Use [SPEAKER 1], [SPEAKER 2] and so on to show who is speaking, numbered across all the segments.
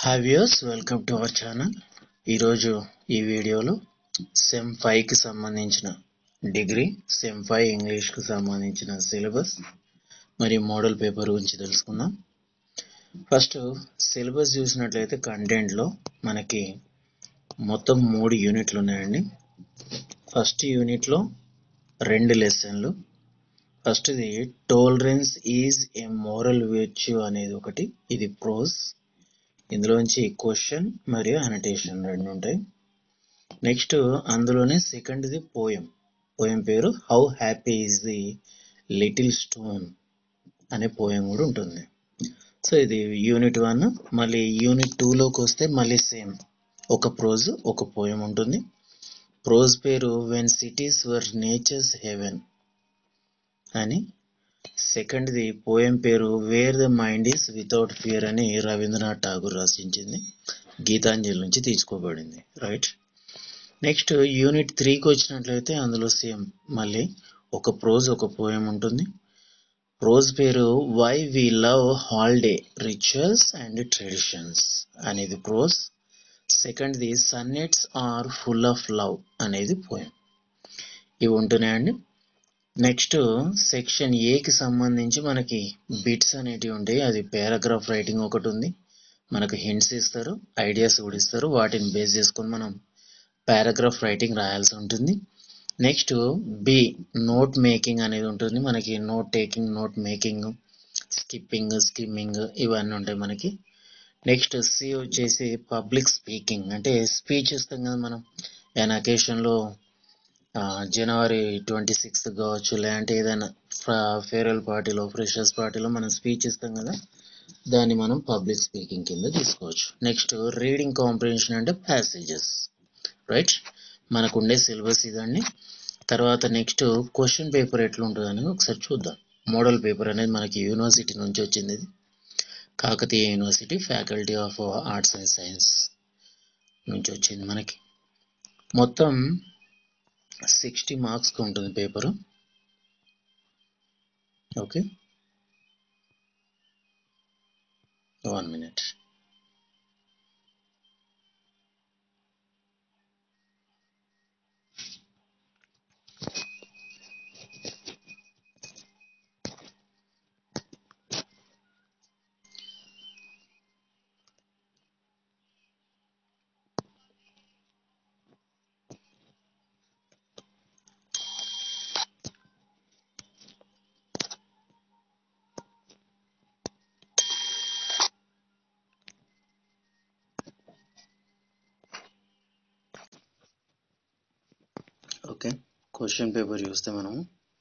[SPEAKER 1] hi viewers welcome to our channel ఈరోజు ఈ వీడియోలో సెమ్ ఫైవ్కి సంబంధించిన డిగ్రీ సెమ్ ఫైవ్ ఇంగ్లీష్కి సంబంధించిన సిలబస్ మరియు మోడల్ పేపర్ గురించి తెలుసుకుందాం ఫస్ట్ సిలబస్ చూసినట్లయితే కంటెంట్లో మనకి మొత్తం మూడు యూనిట్లు ఉన్నాయండి ఫస్ట్ యూనిట్లో రెండు లెసన్లు ఫస్ట్ది tolerance is a moral virtue అనేది ఒకటి ఇది ప్రోస్ ఇందులోంచి క్వశ్చన్ మరియు అనటేషన్ రెండు ఉంటాయి నెక్స్ట్ అందులోనే సెకండ్ది పోయం పోయం పేరు how happy is the little stone అనే పోయం కూడా ఉంటుంది సో ఇది యూనిట్ వన్ మళ్ళీ యూనిట్ టూలోకి వస్తే మళ్ళీ సేమ్ ఒక ప్రోజ్ ఒక పోయం ఉంటుంది ప్రోజ్ పేరు when cities were nature's heaven అని సెకండ్ది పోయం పేరు where the mind is without fear అని రవీంద్రనాథ్ ఠాగూర్ రచించింది గీతాంజలి నుంచి తీసుకోబడింది రైట్ నెక్స్ట్ యూనిట్ త్రీకి వచ్చినట్లయితే అందులో సేమ్ మళ్ళీ ఒక ప్రోజ్ ఒక పోయం ఉంటుంది ప్రోజ్ పేరు why we love holiday rituals and traditions అనేది ప్రోజ్ సెకండ్ది sonnets are full of love అనేది పోయం ఇవి ఉంటున్నాయండి నెక్స్ట్ సెక్షన్ ఏకి సంబంధించి మనకి బిట్స్ అనేటివి ఉంటాయి అది పారాగ్రాఫ్ రైటింగ్ ఒకటి ఉంది మనకు హింట్స్ ఇస్తారు ఐడియాస్ కూడా ఇస్తారు వాటిని బేస్ చేసుకొని మనం పారాగ్రాఫ్ రైటింగ్ రాయాల్సి ఉంటుంది నెక్స్ట్ బి నోట్ మేకింగ్ అనేది ఉంటుంది మనకి note taking note making skipping skimming ఇవన్నీ ఉంటాయి మనకి నెక్స్ట్ సి వచ్చేసి పబ్లిక్ స్పీకింగ్ అంటే స్పీచ్ ఇస్తాం కదా మనం ఏదైనా అకేషన్లో జనవరి ట్వంటీ సిక్స్త్ కావచ్చు లేదంటే ఏదైనా ఫేర్వెల్ పార్టీలో ఫ్రెషర్స్ పార్టీలో మనం స్పీచ్ ఇస్తాం కదా దాన్ని మనం పబ్లిక్ స్పీకింగ్ కింద తీసుకోవచ్చు నెక్స్ట్ రీడింగ్ కాంప్రిహెన్షన్ అంటే ప్యాసేజెస్ రైట్ మనకు ఉండే సిలబస్ ఇదండి తర్వాత నెక్స్ట్ క్వశ్చన్ పేపర్ ఎట్లా ఉంటుంది అనేది ఒకసారి చూద్దాం మోడల్ పేపర్ అనేది మనకి యూనివర్సిటీ నుంచి వచ్చింది ఇది Kakatiya university faculty of arts and science నుంచి వచ్చింది మనకి మొత్తం సిక్స్టీ మార్క్స్కి ఉంటుంది paper okay one minute okay question paper చూస్తే మనం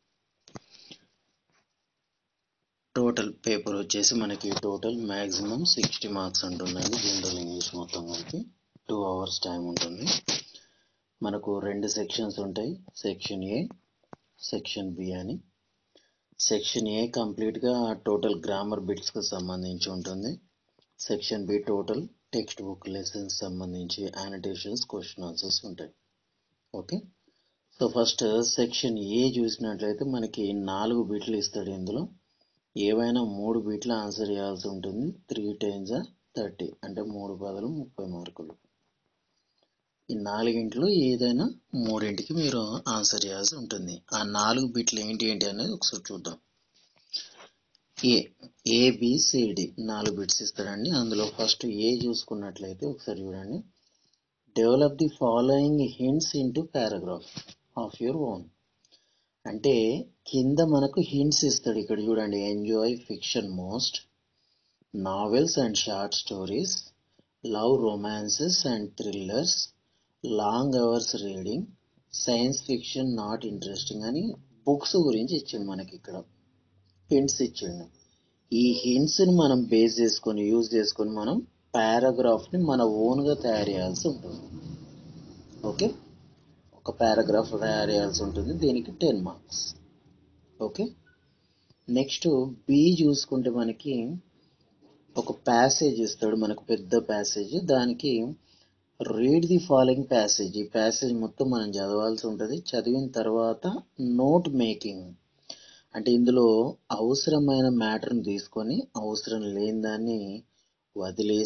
[SPEAKER 1] టోటల్ పేపర్ వచ్చేసి మనకి టోటల్ మ్యాక్సిమం సిక్స్టీ మార్క్స్ ఉంటుందండి జనరల్ ఇంగ్లీష్ మొత్తం కలిపి టూ అవర్స్ టైం ఉంటుంది మనకు రెండు సెక్షన్స్ ఉంటాయి సెక్షన్ ఏ సెక్షన్ బి అని సెక్షన్ ఏ కంప్లీట్గా టోటల్ గ్రామర్ బిట్స్కి సంబంధించి ఉంటుంది section B total text book lessons సంబంధించి యానిటేషన్స్ క్వశ్చన్ ఆన్సర్స్ ఉంటాయి okay so first section A చూసినట్లయితే మనకి నాలుగు బిట్లు ఇస్తాడు ఇందులో ఏవైనా మూడు బిట్లు ఆన్సర్ చేయాల్సి ఉంటుంది త్రీ టైమ్స్ థర్టీ అంటే మూడు పదలు ముప్పై మార్కులు ఈ నాలుగింట్లో ఏదైనా మూడింటికి మీరు ఆన్సర్ చేయాల్సి ఉంటుంది ఆ నాలుగు బిట్లు ఏంటి ఏంటి అనేది ఒకసారి చూద్దాం ఏ ఏబిసిడి నాలుగు బిట్స్ ఇస్తాడండి అందులో ఫస్ట్ ఏ చూసుకున్నట్లయితే ఒకసారి చూడండి develop the following hints into paragraph of your own అంటే కింద మనకు హింట్స్ ఇస్తాడు ఇక్కడ చూడండి enjoy fiction most novels and short stories love romances and thrillers long hours reading science fiction not interesting అని బుక్స్ గురించి ఇచ్చిండు మనకి ఇక్కడ హింట్స్ ఇచ్చిండు ఈ హింట్స్ని మనం బేస్ చేసుకొని యూజ్ చేసుకొని మనం పారాగ్రాఫ్ని మన ఓన్గా తయారు చేయాల్సి ఉంటుంది ఓకే ఒక పారాగ్రాఫ్ తయారు చేయాల్సి ఉంటుంది దీనికి ten marks okay next B చూసుకుంటే మనకి ఒక ప్యాసేజ్ ఇస్తాడు మనకు పెద్ద ప్యాసేజ్ దానికి రీడ్ ది ఫాలోయింగ్ ప్యాసేజ్ ఈ ప్యాసేజ్ మొత్తం మనం చదవాల్సి ఉంటుంది చదివిన తర్వాత నోట్ మేకింగ్ అంటే ఇందులో అవసరమైన మ్యాటర్ని తీసుకొని అవసరం లేని దాన్ని వదిలేసి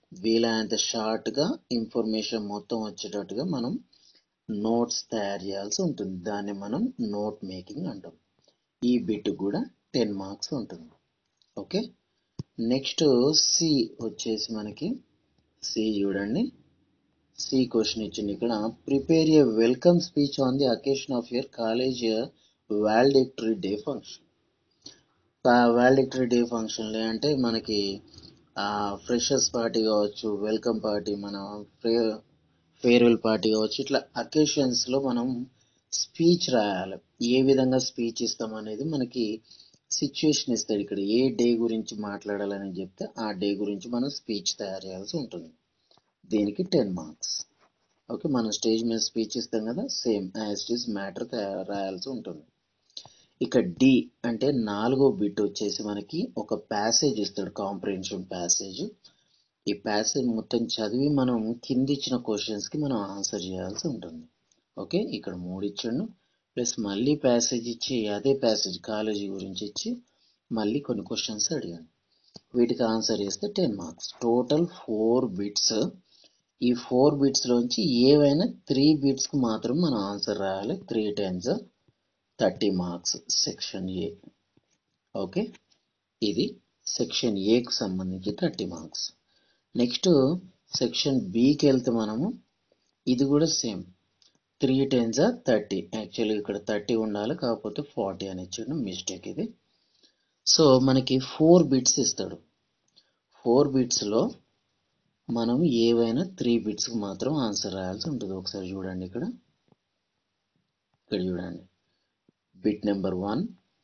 [SPEAKER 1] వీలైనంత షార్ట్గా ఇన్ఫర్మేషన్ మొత్తం వచ్చేటట్టుగా మనం నోట్స్ తయారు చేయాల్సి ఉంటుంది దాన్ని మనం నోట్ మేకింగ్ అంటాం ఈ బిట్ కూడా టెన్ మార్క్స్ ఉంటుంది ఓకే నెక్స్ట్ సి వచ్చేసి మనకి సి చూడండి సి క్వశ్చన్ ఇచ్చింది ఇక్కడ prepare a welcome speech on the occasion of your college valedictory day function valedictory day ఫంక్షన్లే అంటే మనకి ఫ్రెషర్స్ పార్టీ కావచ్చు వెల్కమ్ పార్టీ మన ఫేర్వెల్ పార్టీ కావచ్చు ఇట్లా అకేషన్స్లో మనం స్పీచ్ రాయాలి ఏ విధంగా స్పీచ్ ఇస్తాం అనేది మనకి సిచ్యువేషన్ ఇస్తాడు ఇక్కడ ఏ డే గురించి మాట్లాడాలని చెప్తే ఆ డే గురించి మనం స్పీచ్ తయారు చేయాల్సి ఉంటుంది దీనికి టెన్ మార్క్స్ ఓకే మనం స్టేజ్ మీద స్పీచ్ ఇస్తాం కదా same as it is matter రాయాల్సి ఉంటుంది ఇక డి అంటే నాలుగో బిట్ వచ్చేసి మనకి ఒక ప్యాసేజ్ ఇస్తాడు కాంప్రిహెన్షన్ ప్యాసేజ్ ఈ ప్యాసేజ్ మొత్తం చదివి మనం కింద ఇచ్చిన క్వశ్చన్స్కి మనం ఆన్సర్ చేయాల్సి ఉంటుంది ఓకే ఇక్కడ మూడు ఇచ్చాడు ప్లస్ మళ్ళీ ప్యాసేజ్ ఇచ్చి అదే ప్యాసేజ్ కాలేజీ గురించి ఇచ్చి మళ్ళీ కొన్ని క్వశ్చన్స్ అడిగాను వీటికి ఆన్సర్ చేస్తే ten marks total four bits ఈ ఫోర్ బిట్స్లోంచి ఏవైనా త్రీ బిట్స్కి మాత్రం మనం ఆన్సర్ రాయాలి three times thirty marks section A okay ఇది సెక్షన్ ఏకు సంబంధించి థర్టీ మార్క్స్ నెక్స్ట్ సెక్షన్ బికి వెళ్తే మనము ఇది కూడా same three tens thirty actually ఇక్కడ థర్టీ ఉండాలి కాకపోతే ఫార్టీ అని ఇచ్చాడు మిస్టేక్ ఇది సో మనకి ఫోర్ బిట్స్ ఇస్తాడు ఫోర్ బిట్స్లో మనం ఏవైనా త్రీ బిట్స్కి మాత్రం ఆన్సర్ రాయాల్సి ఉంటుంది ఒకసారి చూడండి ఇక్కడ ఇక్కడ చూడండి bit number one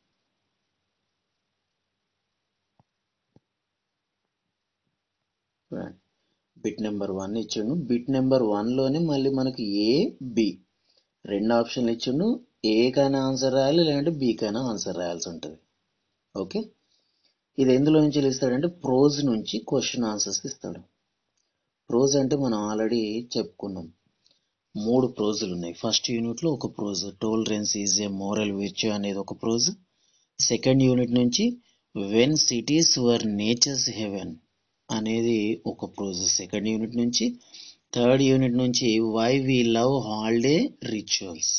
[SPEAKER 1] bit number one ఇచ్చిండు బిట్ నెంబర్ వన్లోనే మళ్ళీ మనకి ఏ బి రెండు ఆప్షన్లు ఇచ్చిండు ఏ కైనా ఆన్సర్ రాయాలి లేదంటే బి కైనా ఆన్సర్ రాయాల్సి ఉంటుంది ఓకే ఇది ఎందులో నుంచి ఇస్తాడంటే ప్రోజ్ నుంచి క్వశ్చన్ ఆన్సర్స్ ఇస్తాడు ప్రోజ్ అంటే మనం ఆల్రెడీ చెప్పుకున్నాం మూడు ప్రోజులు ఉన్నాయి ఫస్ట్ యూనిట్లో ఒక prose tolerance is a moral virtue అనేది ఒక ప్రోజ్ సెకండ్ యూనిట్ నుంచి when cities were nature's heaven అనేది ఒక ప్రోజ్ సెకండ్ యూనిట్ నుంచి థర్డ్ యూనిట్ నుంచి why we love holiday rituals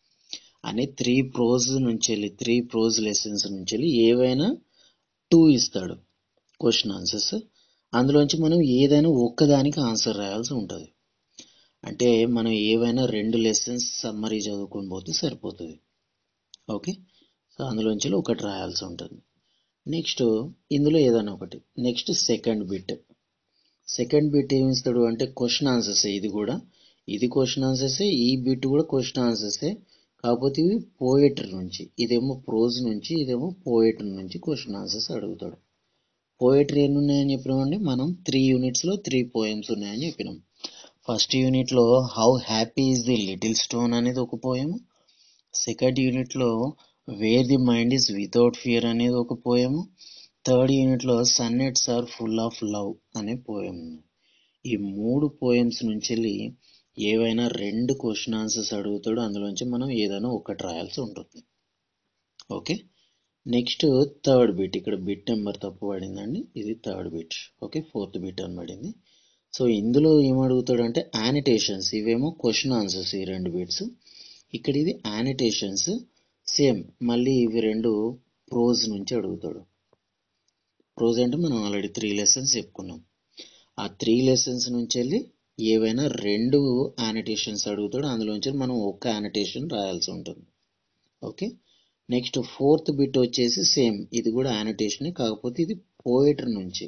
[SPEAKER 1] అనే త్రీ ప్రోజ్ నుంచి వెళ్ళి త్రీ ప్రోజ్ లెసన్స్ నుంచి వెళ్ళి ఏవైనా టూ ఇస్తాడు క్వశ్చన్ ఆన్సర్స్ అందులోంచి మనం ఏదైనా ఒక్కదానికి ఆన్సర్ రాయాల్సి ఉంటుంది అంటే మనం ఏవైనా రెండు లెసన్స్ సమ్మరీ చదువుకొని పోతే సరిపోతుంది ఓకే సో అందులోంచి ఒకటి రాయాల్సి ఉంటుంది నెక్స్ట్ ఇందులో ఏదైనా ఒకటి next second bit second bit ఏమి ఇస్తాడు అంటే క్వశ్చన్ ఆన్సర్స్ ఇది కూడా ఇది క్వశ్చన్ ఆన్సర్సే ఈ బిట్ కూడా క్వశ్చన్ ఆన్సర్సే కాకపోతే ఇవి పోయట్రీ నుంచి ఇదేమో ప్రోజ్ నుంచి ఇదేమో పోయట్రీ నుంచి క్వశ్చన్ ఆన్సర్స్ అడుగుతాడు పోయట్రీ ఎన్ని ఉన్నాయని చెప్పినామండి మనం త్రీ యూనిట్స్లో త్రీ పోయమ్స్ ఉన్నాయని చెప్పినాం ఫస్ట్ యూనిట్లో how happy is the little stone అనేది ఒక పోయం సెకండ్ యూనిట్లో where the mind is without fear అనేది ఒక పోయము థర్డ్ యూనిట్లో sonnets are full of love అనే పోయం ఈ మూడు పోయమ్స్ నుంచి వెళ్ళి ఏవైనా రెండు క్వశ్చన్ ఆన్సర్స్ అడుగుతాడు అందులోంచి మనం ఏదైనా ఒకటి రాయాల్సి ఉంటుంది ఓకే నెక్స్ట్ థర్డ్ బిట్ ఇక్కడ బిట్ నెంబర్ తప్పు పడిందండి ఇది third bit okay fourth bit అని పడింది సో ఇందులో ఏమడుగుతాడు అంటే యానిటేషన్స్ ఇవేమో క్వశ్చన్ ఆన్సర్స్ ఈ రెండు బిట్స్ ఇక్కడ ఇది యానిటేషన్స్ సేమ్ మళ్ళీ ఇవి రెండు ప్రోజ్ నుంచి అడుగుతాడు ప్రోజ్ అంటే మనం ఆల్రెడీ త్రీ లెసన్స్ చెప్పుకున్నాం ఆ త్రీ లెసన్స్ నుంచి వెళ్ళి ఏవైనా రెండు యానిటేషన్స్ అడుగుతాడు అందులోంచి మనం ఒక్క యానిటేషన్ రాయాల్సి ఉంటుంది ఓకే నెక్స్ట్ ఫోర్త్ బిట్ వచ్చేసి సేమ్ ఇది కూడా యానిటేషన్ కాకపోతే ఇది పోయిటరీ నుంచి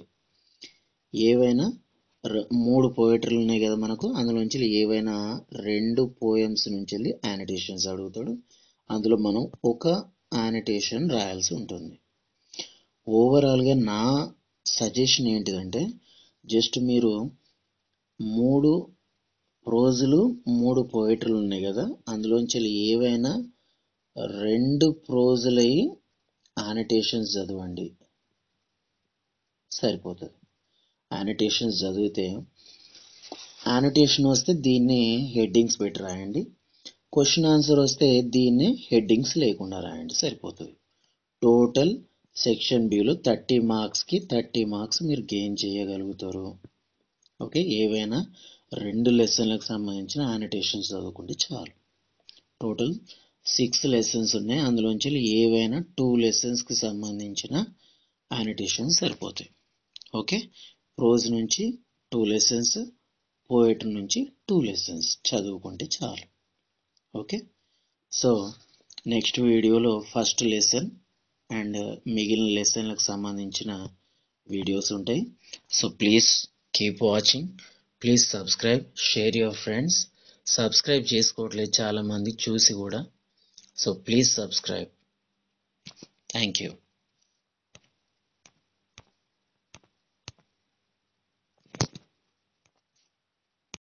[SPEAKER 1] ఏవైనా మూడు పోయిటరీలు ఉన్నాయి కదా మనకు అందులోంచి ఏవైనా రెండు పోయమ్స్ నుంచి వెళ్ళి యానిటేషన్స్ అడుగుతాడు అందులో మనం ఒక యానిటేషన్ రాయాల్సి ఉంటుంది ఓవరాల్గా నా సజెషన్ ఏంటిదంటే జస్ట్ మీరు మూడు ప్రోజులు మూడు పోయిటరీలు ఉన్నాయి కదా అందులోంచి ఏవైనా రెండు ప్రోజులై యానిటేషన్స్ చదవండి సరిపోతుంది యానిటేషన్స్ చదివితే యానిటేషన్ వస్తే దీన్ని హెడ్డింగ్స్ పెట్టి రాయండి క్వశ్చన్ ఆన్సర్ వస్తే దీన్ని హెడ్డింగ్స్ లేకుండా రాయండి సరిపోతుంది టోటల్ సెక్షన్ బిలో థర్టీ మార్క్స్కి థర్టీ మార్క్స్ మీరు గెయిన్ చేయగలుగుతారు ఓకే ఏవైనా రెండు లెసన్లకు సంబంధించిన యానిటేషన్స్ చదువుకుంటే చాలు టోటల్ సిక్స్ లెసన్స్ ఉన్నాయి అందులోంచి ఏవైనా టూ లెసన్స్కి సంబంధించిన యానిటేషన్స్ సరిపోతాయి ఓకే ప్రోజ్ నుంచి టూ లెసన్స్ పోయిట్ నుంచి టూ లెసన్స్ చదువుకుంటే చాలు ఓకే సో నెక్స్ట్ వీడియోలో ఫస్ట్ లెసన్ అండ్ మిగిలిన లెసన్లకు సంబంధించిన వీడియోస్ ఉంటాయి so please keep watching please subscribe share your friends subscribe చేసుకోవట్లేదు చాలామంది చూసి కూడా so please subscribe thank you